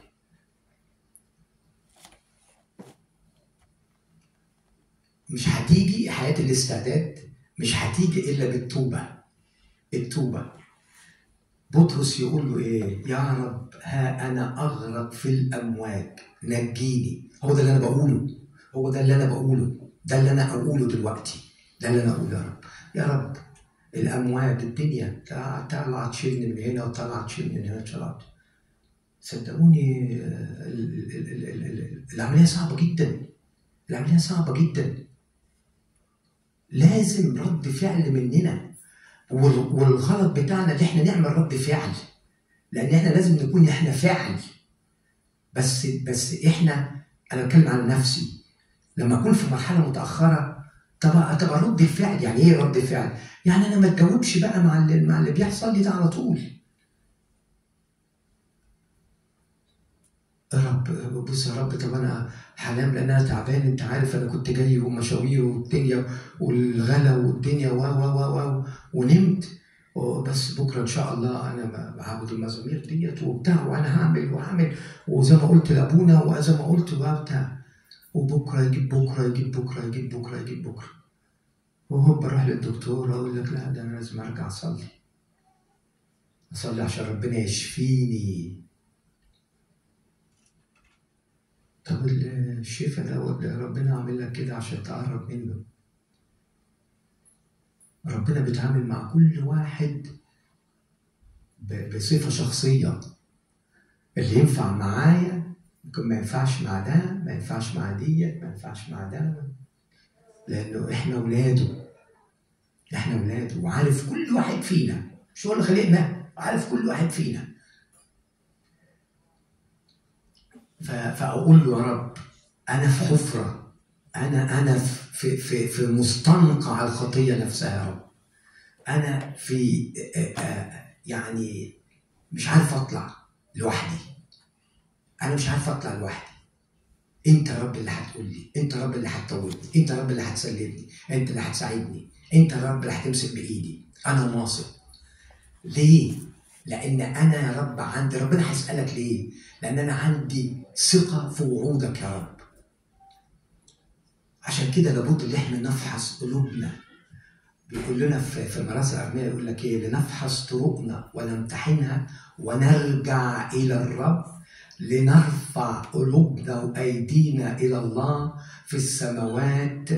Speaker 1: مش هتيجي حياة الاستعداد مش هتيجي إلا بالتوبة التوبة بطرس يقول له ايه يا رب ها انا اغرق في الامواج نجيني هو ده اللي انا بقوله هو ده اللي انا بقوله ده اللي انا اقوله دلوقتي ده اللي انا اقوله يا رب يا رب الامواج الدنيا طالعه تشيلني من هنا وطالعه تشيلني من هنا طلعت صدقوني ال- ال- ال- ال- ال- العمليه صعبه جدا العمليه صعبه جدا لازم رد فعل مننا وال- والغلط بتاعنا ان احنا نعمل رد فعل لان احنا لازم نكون احنا فعل بس بس احنا انا بتكلم عن نفسي لما اكون في مرحله متاخره طب طب رد الفعل يعني ايه رد فعل؟ يعني انا ما اتجاوبش بقى مع اللي مع اللي بيحصل لي ده على طول يا رب بص يا رب طب انا هنام لان انا تعبان انت عارف انا كنت جاي ومشاوير والدنيا والغلا والدنيا و و و و ونمت بس بكره ان شاء الله انا هعبد المزامير ديت وبتاع وانا هعمل وهعمل وزي ما قلت لابونا وزي ما قلت وبتاع وبكره يجيب بكره يجيب بكره يجيب بكره يجيب بكره وهوب بروح للدكتور اقول لك لا ده انا لازم ارجع اصلي اصلي عشان ربنا يشفيني طب الشفاء ده ربنا عامل لك كده عشان تقرب منه ربنا بيتعامل مع كل واحد ب- بصفة شخصية اللي ينفع معايا ممكن ما ينفعش مع ده ما ينفعش مع ديت ما ينفعش مع ده لأنه إحنا ولاده إحنا ولاده وعارف كل واحد فينا مش هو اللي خلقنا عارف كل واحد فينا ف- فأقول له يا رب أنا في حفرة أنا أنا في في في مستنقع الخطية نفسها يا رب أنا في آه، آه، يعني مش عارف أطلع لوحدي أنا مش عارف أطلع لوحدي أنت يا رب اللي هتقول لي أنت يا رب اللي هتطولني أنت يا رب اللي هتسلمني أنت اللي هتساعدني أنت يا رب اللي هتمسك بإيدي أنا واثق ليه؟ لأن أنا يا رب عندي ربنا هيسألك ليه؟ لأن أنا عندي ثقة في وعودك يا رب. عشان كده لابد إن إحنا نفحص قلوبنا. بيقول لنا في في مراسل الأرمية يقول لك إيه؟ لنفحص طرقنا ونمتحنها ونرجع إلى الرب لنرفع قلوبنا وأيدينا إلى الله في السماوات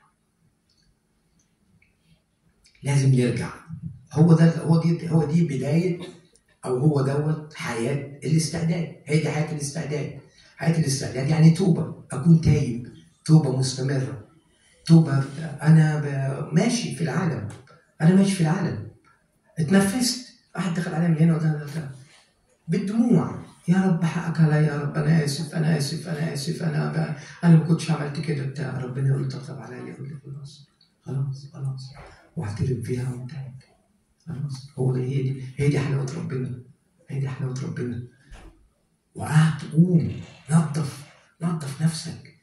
Speaker 1: لازم نرجع هو ده هو دي هو دي بدايه او هو دوت حياه الاستعداد هي دي حياه الاستعداد حياه الاستعداد يعني توبه اكون تايب توبه مستمره توبه انا ب- ماشي في العالم انا ماشي في العالم اتنفست واحد دخل عليا من هنا وده ده- ده. بالدموع يا رب حقك عليا يا رب انا اسف انا اسف انا اسف انا ب... انا ما كنتش عملت كده بتاع ربنا يقول لي طبطب عليا يقول لي خلاص خلاص خلاص واعترف فيها وانتهت خلاص هو ده هي دي هي دي حلاوه ربنا هي دي حلاوه ربنا وقعد قوم نظف نظف نفسك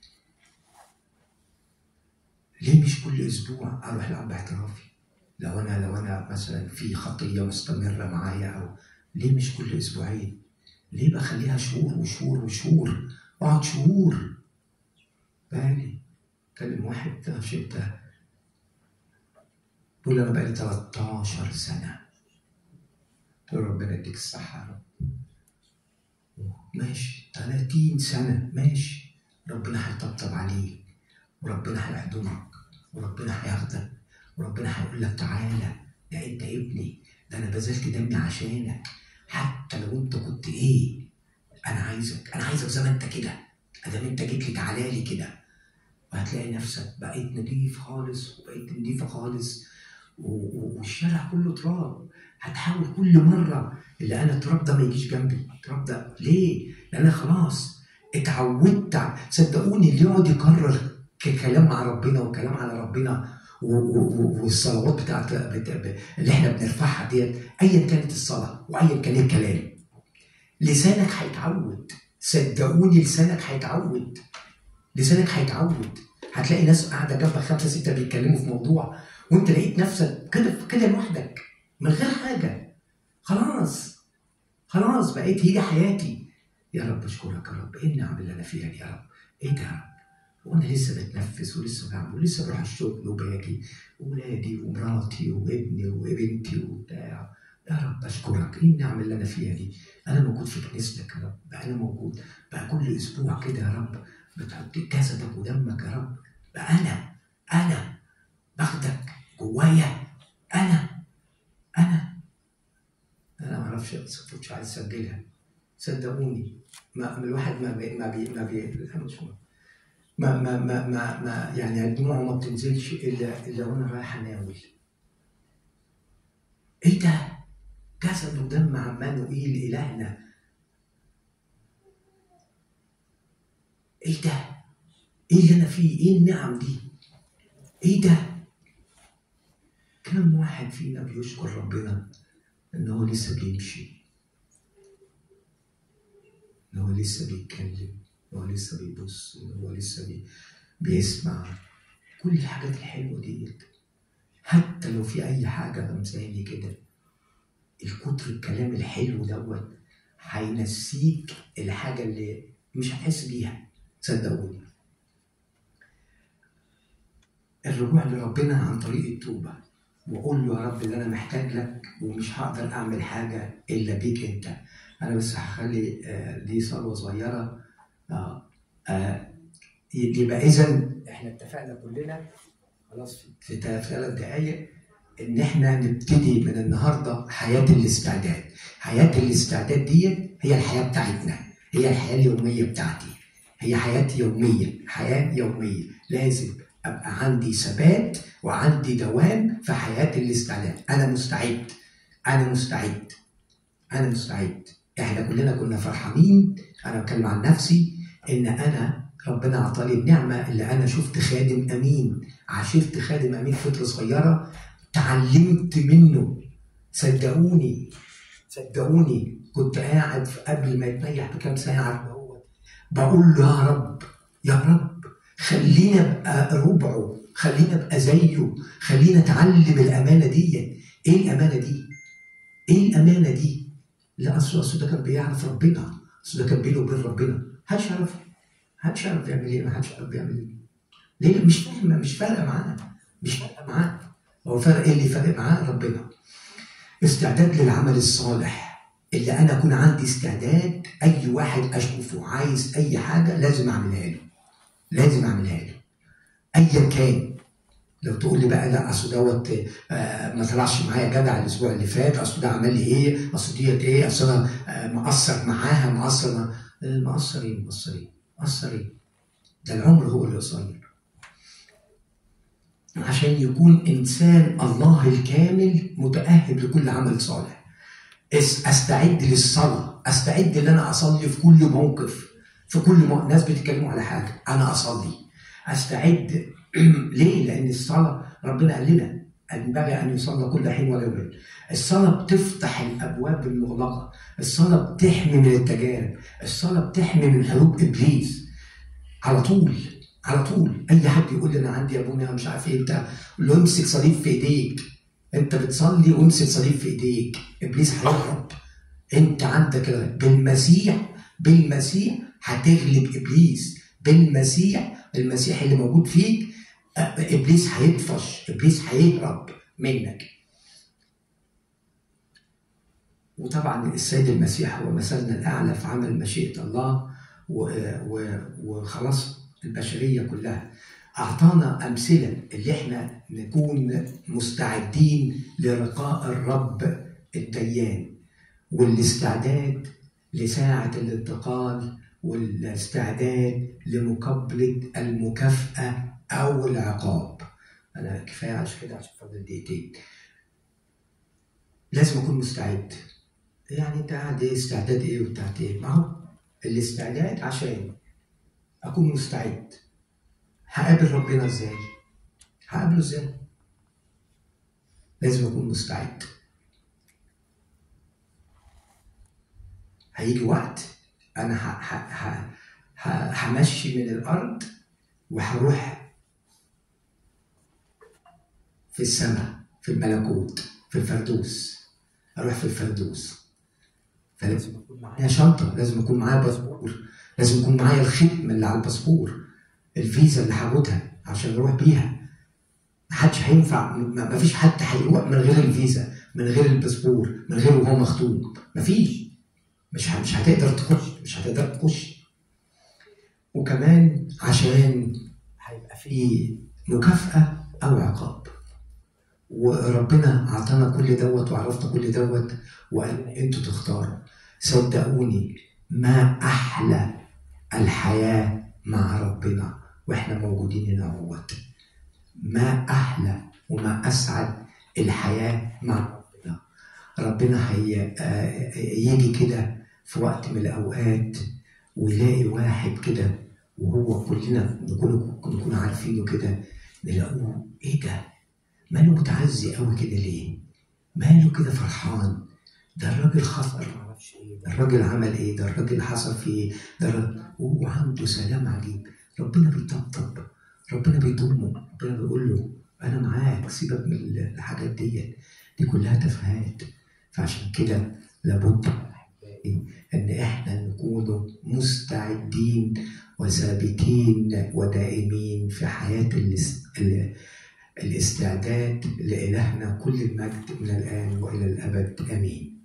Speaker 1: ليه مش كل اسبوع اروح لاب اعترافي لو انا لو انا مثلا في خطيه مستمره معايا او ليه مش كل اسبوعين ليه بخليها شهور وشهور وشهور اقعد شهور بالي كلم واحد شفته بقول انا بقالي 13 سنه قلت له ربنا يديك الصحه يا رب ماشي 30 سنه ماشي ربنا هيطبطب عليك وربنا هيحضنك وربنا هياخدك وربنا هيقول لك تعالى ده انت ابني ده انا بذلت دمي عشانك حتى لو انت كنت ايه انا عايزك انا عايزك زي ما انت كده ادام انت جيت لي تعالى لي كده وهتلاقي نفسك بقيت نضيف خالص وبقيت نضيفه خالص و- و- والشارع كله تراب هتحاول كل مره اللي انا التراب ده ما يجيش جنبي التراب ده ليه؟ لان انا خلاص اتعودت ع- صدقوني اللي يقعد يكرر ك- كلام مع ربنا وكلام على ربنا و- و- و- والصلوات بتاعت بتا- اللي احنا بنرفعها ديت ايا كانت الصلاه وايا كان الكلام لسانك هيتعود صدقوني لسانك هيتعود لسانك هيتعود هتلاقي ناس قاعده جنبك خمسه سته بيتكلموا في موضوع وانت لقيت نفسك كده كده لوحدك من غير حاجه خلاص خلاص بقيت هي دي حياتي يا رب اشكرك يا رب ايه النعم اللي انا فيها دي يا رب ايه ده يا رب وانا لسه بتنفس ولسه بعمل ولسه بروح الشغل وباجي وولادي ومراتي وابني وبنتي وبتاع يا رب اشكرك ايه النعم اللي انا فيها دي انا موجود في كنيستك يا رب بقى انا موجود بقى كل اسبوع كده يا رب بتحط جسدك ودمك يا رب بقى انا انا باخدك جوايا انا انا انا ما اعرفش صوتش عايز اسجلها صدقوني ما الواحد ما بي ما بي ما بي مش ما ما ما ما, ما يعني دموعه ما بتنزلش الا الا وانا رايح اناول ايه ده؟ جسد ودم عمانوئيل الهنا ايه ده؟ ايه اللي انا فيه؟ ايه النعم دي؟ ايه ده؟ كم واحد فينا بيشكر ربنا ان هو لسه بيمشي ان هو لسه بيتكلم ان هو لسه بيبص ان هو لسه بي... بيسمع كل الحاجات الحلوه ديت حتى لو في اي حاجه غمزاني كده الكتر الكلام الحلو دوت هينسيك الحاجه اللي مش هتحس بيها صدقوني الرجوع لربنا عن طريق التوبه واقول له يا رب ان انا محتاج لك ومش هقدر اعمل حاجه الا بيك انت انا بس هخلي آه، دي صلوه صغيره آه، آه، يبقى اذا احنا اتفقنا كلنا خلاص في ثلاث دقائق ان احنا نبتدي من النهارده حياه الاستعداد حياه الاستعداد دي هي الحياه بتاعتنا هي الحياه اليوميه بتاعتي هي حياه يوميه حياه يوميه لازم ابقى عندي ثبات وعندي دوام في حياه الاستعداد انا مستعد انا مستعد انا مستعد احنا كلنا كنا فرحانين انا بتكلم عن نفسي ان انا ربنا اعطاني النعمه اللي انا شفت خادم امين عاشرت خادم امين فتره صغيره تعلمت منه صدقوني صدقوني كنت قاعد قبل ما يتنيح بكام ساعه بقول له يا رب يا رب خلينا ابقى ربعه خلينا ابقى زيه خلينا اتعلم الامانه دي ايه الامانه دي؟ ايه الامانه دي؟ لا اصل اصل ده كان بيعرف ربنا اصل ده كان بينه وبين ربنا محدش يعرف محدش يعرف يعمل ايه محدش يعرف يعمل ايه ليه مش فاهم مش فارقه معاه مش فارقه معاه هو فرق ايه اللي فارق معاه ربنا استعداد للعمل الصالح اللي انا اكون عندي استعداد اي واحد اشوفه عايز اي حاجه لازم اعملها له لازم اعملها له ايا كان لو تقول لي بقى لا اصل دوت آه ما طلعش معايا جدع الاسبوع اللي فات اصل ده عمل لي ايه اصل ديت ايه اصل انا آه مقصر معاها مقصر آه، مقصر ايه مقصر ايه مقصر ايه ده العمر هو اللي قصير عشان يكون انسان الله الكامل متاهب لكل عمل صالح استعد للصلاه استعد ان انا اصلي في كل موقف في كل موقف ناس بتتكلموا على حاجه انا اصلي استعد ليه؟ لان الصلاه ربنا قال لنا ينبغي ان يصلى كل حين ولا يمل. الصلاه بتفتح الابواب المغلقه، الصلاه بتحمي من التجارب، الصلاه بتحمي من حروب ابليس. على طول على طول اي حد يقول لي انا عندي يا ابونا مش عارف ايه بتاع له امسك صليب في ايديك انت بتصلي وامسك صليب في ايديك ابليس هيهرب انت عندك بالمسيح بالمسيح هتغلب ابليس بالمسيح المسيح اللي موجود فيك ابليس هيطفش ابليس هيهرب منك وطبعا السيد المسيح هو مثلنا الاعلى في عمل مشيئه الله وخلاص البشريه كلها اعطانا امثله اللي احنا نكون مستعدين للقاء الرب الديان والاستعداد لساعه الانتقال والاستعداد لمقابله المكافاه او العقاب انا كفايه عشان كده عشان فاضل دقيقتين لازم اكون مستعد يعني انت قاعد ايه استعداد ايه وبتاعت ايه ما هو الاستعداد عشان اكون مستعد هقابل ربنا ازاي هقابله ازاي لازم اكون مستعد هيجي وقت انا همشي من الارض وهروح في السماء في الملكوت في الفردوس اروح في الفردوس فلازم اكون معايا شنطه لازم اكون معايا باسبور لازم يكون معايا الختم اللي على الباسبور الفيزا اللي هاخدها عشان اروح بيها ما حدش هينفع ما فيش حد هيروح من غير الفيزا من غير الباسبور من غير وهو مخطوب ما فيش مش مش هتقدر تخش مش هتقدر تخش وكمان عشان هيبقى في مكافأة أو عقاب وربنا أعطانا كل دوت وعرفنا كل دوت وقال أنتوا تختاروا صدقوني ما أحلى الحياة مع ربنا وإحنا موجودين هنا اهوت ما أحلى وما أسعد الحياة مع ربنا ربنا هي آه، يجي كده في وقت من الأوقات ويلاقي واحد كده وهو كلنا نكون نكون عارفينه كده نلاقوه ايه ده؟ ماله متعزي قوي كده ليه؟ ماله كده فرحان؟ ده الراجل خسر معرفش ايه ده الراجل عمل ايه؟ ده الراجل حصل فيه ايه؟ ده وهو عنده سلام عجيب ربنا بيطبطب ربنا بيضمه ربنا بيقول له انا معاك سيبك من الحاجات دي دي كلها تفاهات فعشان كده لابد ان احنا نكون مستعدين وثابتين ودائمين في حياه الاستعداد لإلهنا كل المجد من الآن وإلى الأبد آمين